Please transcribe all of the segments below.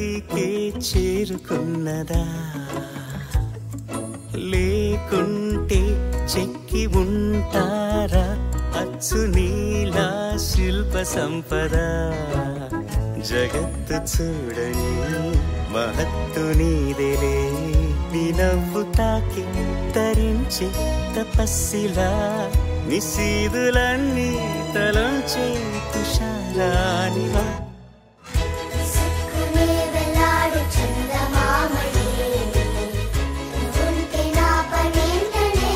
పైకే చేరుకున్నదా లేకుంటే చెక్కి ఉంటారా అచ్చు నీలా శిల్ప సంపద జగత్తు చూడని మహత్తు నీదేలే నీ నవ్వు తాకి తరించి తపస్సిలా నిశీదులన్నీ తలంచే తుషారానివా సుక్కునే వెలాడు చందమామయే నువ్వుంటే నా పనేంటనే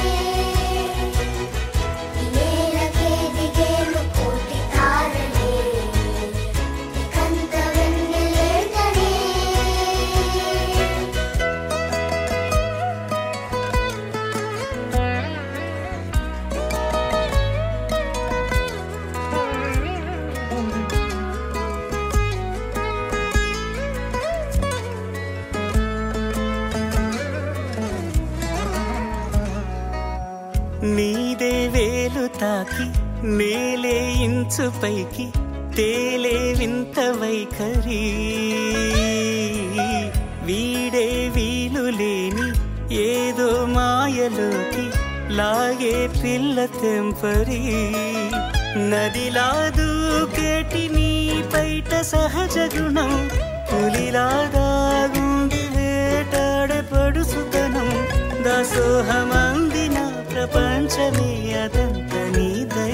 ఈ నేలకే దిగేను కోటి తారలే కంత వెన్నెలేంటనే నీదే వేలు తాకి నేలే ఇంచు పైకి తేలే వింత వైఖరి వీడే వీలు లేని ఏదో మాయలోకి లాగే పిల్ల తెంపరి నదిలా దూకేటి నీ బయట సహజ గుణం పులిలాగా గుండి వేటాడే పడుసుతనం దాసోహమందిన ప్రపంచమే అదంత నీదై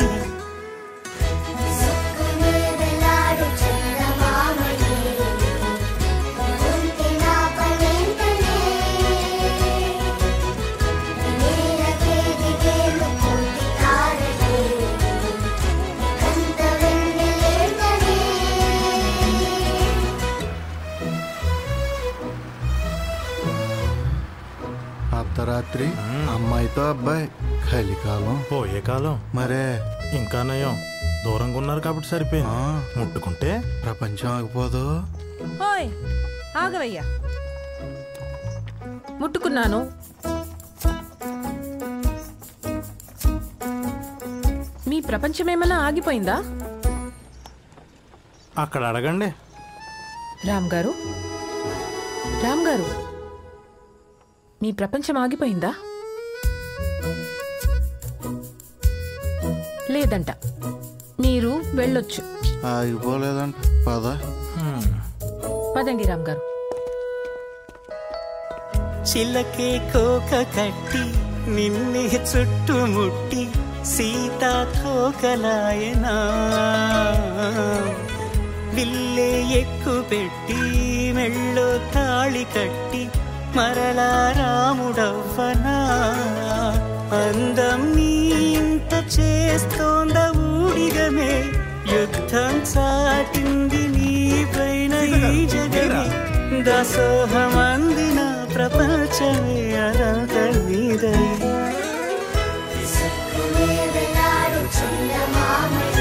సుక్కునే వెలాడు చందమామయే నువ్వుంటే నా పనేంటనే ఈ నేలకే దిగేను కోటి తారలే కంత వెన్నెలేంటనే అర్ధరాత్రి అమ్మాయితో అబ్బాయి కలికాలం పోయే కాలం మరే ఇంకా నయం దూరంగా ఉన్నారు కాబట్టి సరిపోయింది ఆ. ముట్టుకుంటే ప్రపంచం ఆగిపోదు ఓయ్ ఆగవయ్యా ముట్టుకున్నాను మీ ప్రపంచమేమన్నా ఆగిపోయిందా అక్కడ అడగండి రామ్ గారు రామ్ గారు మీ ప్రపంచం ఆగిపోయిందా లేదంట మీరు వెళ్ళొచ్చు ఆగిపోలేదంట పద హ్మ్. పదండి రామ్ గారు చిలకే కోక కట్టి నిన్నే చుట్టుముట్టి సీతాకోకలాయనా విల్లే ఎక్కు పెట్టి మెళ్ళో తాళి కట్టి మరలా రాముడవ్వనా అందం నీ ఇంత చేస్తోంద ఊడిగమే యుద్ధం చాటింది నీ పైన ఈ జగమే దాసోహమందిన ప్రపంచమే అనంత నీదై సుక్కునే వెలాడు చందమామయే